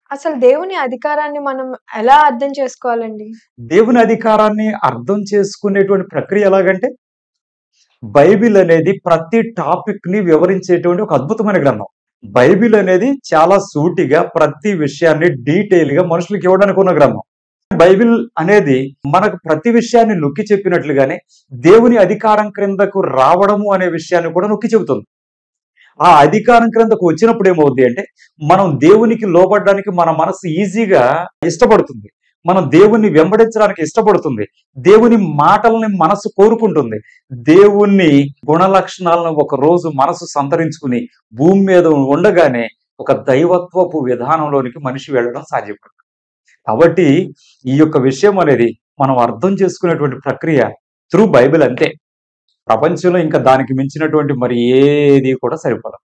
అసలు దేవుని అధికారాన్ని మనం ఎలా అర్థం చేసుకోవాలండి? దేవుని అధికారాన్ని అర్థం చేసుకునేటువంటి ప్రక్రియ ఎలాగంటే, బైబిల్ అనేది ప్రతి టాపిక్‌ని వివరించేటువంటి ఒక అద్భుతమైన గ్రంథం. బైబిల్ అనేది చాలా సూటిగా ప్రతి విషయాన్ని డీటెయిల్‌గా మనుషులకి ఇవ్వడానికి ఉన్న గ్రంథం. బైబిల్ అనేది మనకు ప్రతి విషయాన్ని నొక్కి చెప్పినట్లుగానే దేవుని అధికారం క్రిందకు రావడము అనే విషయాన్ని కూడా నొక్కి చెబుతుంది. ఆ అధికారం క్రిందకు వచ్చినప్పుడు ఏమవుద్ది అంటే, మనం దేవునికి లోబడడానికి మన మనసు ఈజీగా ఇష్టపడుతుంది. మనం దేవుణ్ణి వెంబడించడానికి ఇష్టపడుతుంది. దేవుని మాటల్ని మనసు కోరుకుంటుంది. దేవుని గుణ లక్షణాలను ఒక రోజు మనసు సంతరించుకుని భూమి మీద ఉండగానే ఒక దైవత్వపు విధానంలోనికి మనిషి వెళ్ళడం సాధ్యపడుతుంది. కాబట్టి ఈ యొక్క విషయం అనేది మనం అర్థం చేసుకునేటువంటి ప్రక్రియ త్రూ బైబిల్ అంతే. ప్రపంచంలో ఇంకా దానికి మించినటువంటి మరి ఏది కూడా సరిపోదు.